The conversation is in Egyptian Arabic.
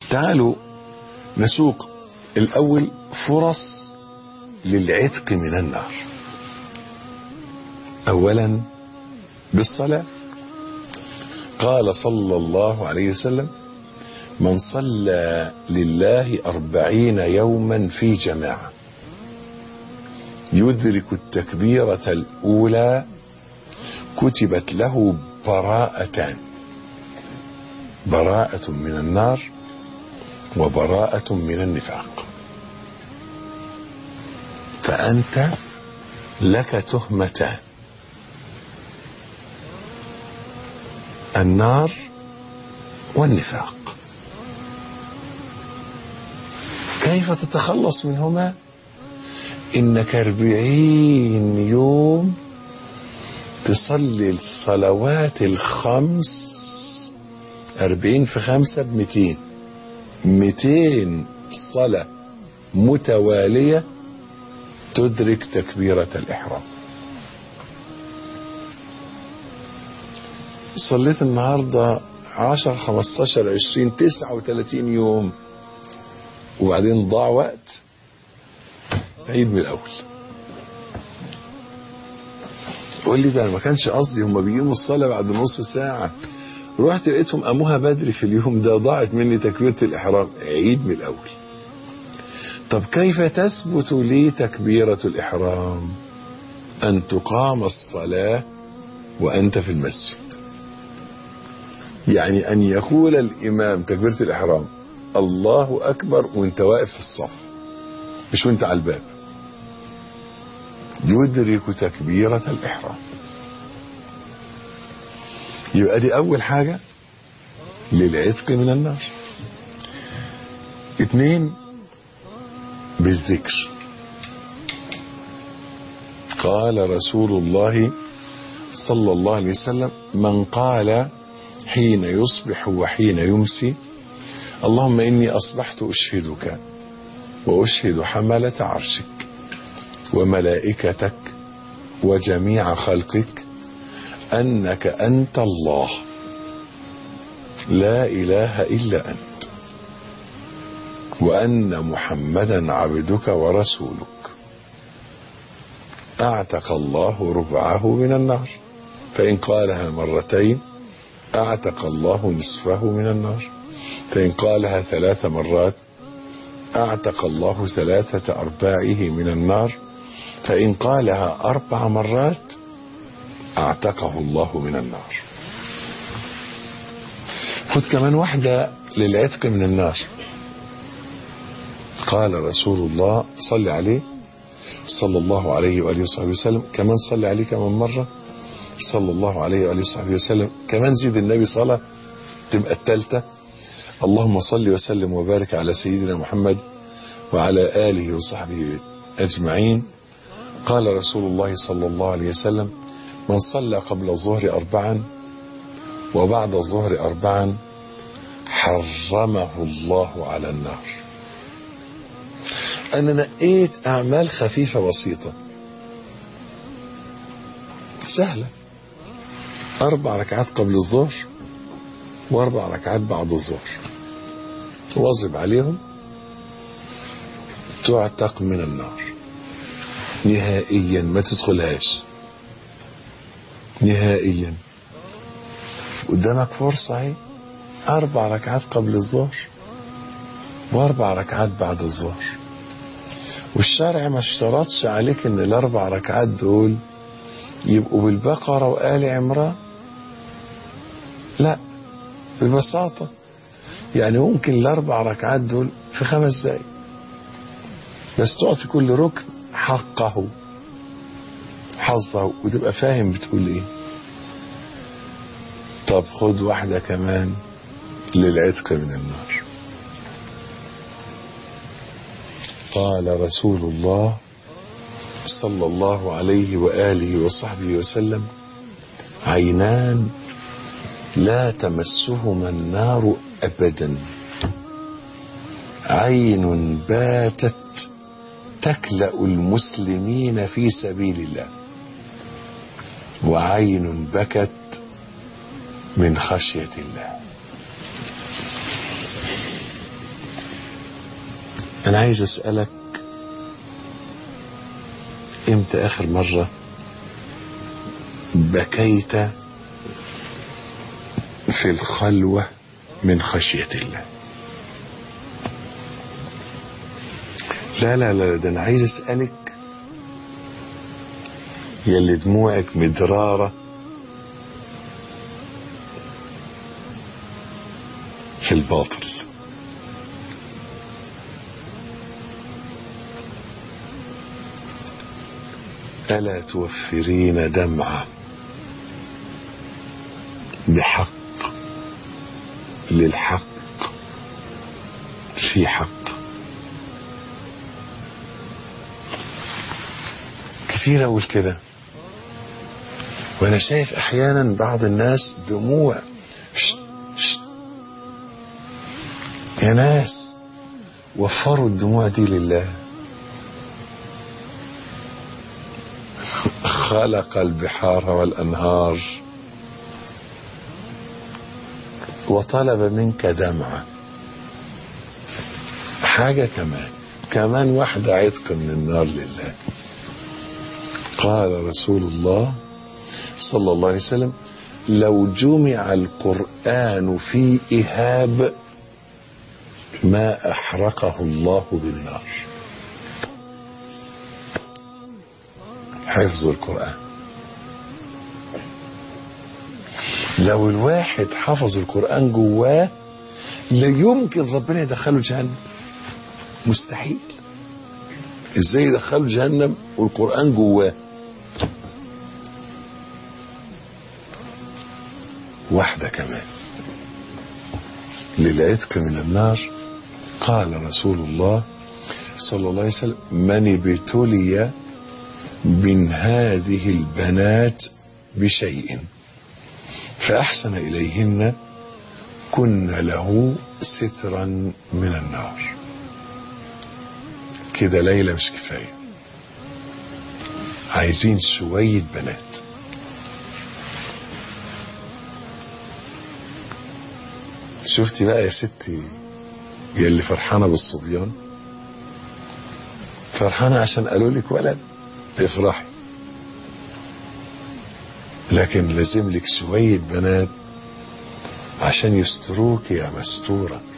تعالوا نسوق الأول فرص للعتق من النار أولا بالصلاة قال صلى الله عليه وسلم من صلى لله أربعين يوما في جماعة يدرك التكبيرة الأولى كتبت له براءتان براءة من النار وبراءة من النفاق فأنت لك تهمتان النار والنفاق كيف تتخلص منهما إنك أربعين يوم تصلي الصلوات الخمس أربعين في خمسة بمتين متين صلاة متوالية تدرك تكبيرة الإحرام صليت النهاردة عشر خمستاشر عشرين تسعة وثلاثين يوم وبعدين ضاع وقت عيد من الأول قول لي ده أنا ما كانش قصدي هم بيقيموا الصلاة بعد نص ساعة رحت لقيتهم قاموها بدري في اليوم ده ضاعت مني تكبيرة الإحرام عيد من الأول طب كيف تثبت لي تكبيرة الإحرام أن تقام الصلاة وأنت في المسجد يعني أن يقول الإمام تكبيرة الإحرام الله أكبر وانت واقف في الصف مش وانت على الباب يدرك تكبيرة الإحرام يبقى دي أول حاجة للعتق من النار اتنين بالذكر قال رسول الله صلى الله عليه وسلم من قال حين يصبح وحين يمسي اللهم إني أصبحت أشهدك وأشهد حملة عرشك وملائكتك وجميع خلقك أنك أنت الله لا إله إلا أنت وأن محمدا عبدك ورسولك أعتق الله ربعه من النار فإن قالها مرتين أعتق الله نصفه من النار فإن قالها ثلاث مرات أعتق الله ثلاثة أرباعه من النار فإن قالها أربع مرات أعتقه الله من النار خذ كمان واحدة للعتق من النار قال رسول الله صل عليه صلى الله عليه وآله وصحبه وسلم كمان صلي عليه كمان مرة صلى الله عليه وآله وصحبه وسلم كمان زيد النبي صلاة تبقى التالتة اللهم صل وسلم وبارك على سيدنا محمد وعلى آله وصحبه أجمعين قال رسول الله صلى الله عليه وسلم من صلى قبل الظهر أربعا وبعد الظهر أربعا حرمه الله على النار أنا نقيت أعمال خفيفة بسيطة سهلة أربع ركعات قبل الظهر وأربع ركعات بعد الظهر واظب عليهم تعتق من النار نهائيا ما تدخلهاش نهائيا قدامك فرصة اهي أربع ركعات قبل الظهر وأربع ركعات بعد الظهر والشرع ما اشترطش عليك ان الاربع ركعات دول يبقوا بالبقرة وآل عمران لا ببساطة يعني ممكن الاربع ركعات دول في خمس دقايق بس تعطي كل ركن حقه حظه وتبقى فاهم بتقول ايه طب خد واحدة كمان للعتق من النار قال رسول الله صلى الله عليه وآله وصحبه وسلم عينان لا تمسهما النار أبدا عين باتت تكلأ المسلمين في سبيل الله وعين بكت من خشية الله انا عايز اسألك امتى اخر مرة بكيت في الخلوة من خشية الله لا لا لا ده انا عايز اسألك يلي دموعك مدرارة في الباطل ألا توفرين دمعة بحق للحق في حق كثير أقول كده وأنا شايف أحيانا بعض الناس دموع شت شت يا ناس وفروا الدموع دي لله خلق البحار والأنهار وطلب منك دمعة حاجة كمان كمان واحدة عتق من النار لله قال رسول الله صلى الله عليه وسلم لو جمع القرآن في إهاب ما أحرقه الله بالنار حفظ القرآن لو الواحد حفظ القرآن جواه لا يمكن ربنا يدخله جهنم مستحيل ازاي يدخله جهنم والقرآن جواه واحدة كمان للعتق من النار قال رسول الله صلى الله عليه وسلم من ابتلي من هذه البنات بشيء فأحسن إليهن كن له سترا من النار كده ليلة مش كفاية عايزين شوية بنات شفتي بقى يا ستي يا اللي فرحانة بالصبيان فرحانة عشان قالوا لك ولد افرحي لكن لازم لك شوية بنات عشان يستروك يا مستورة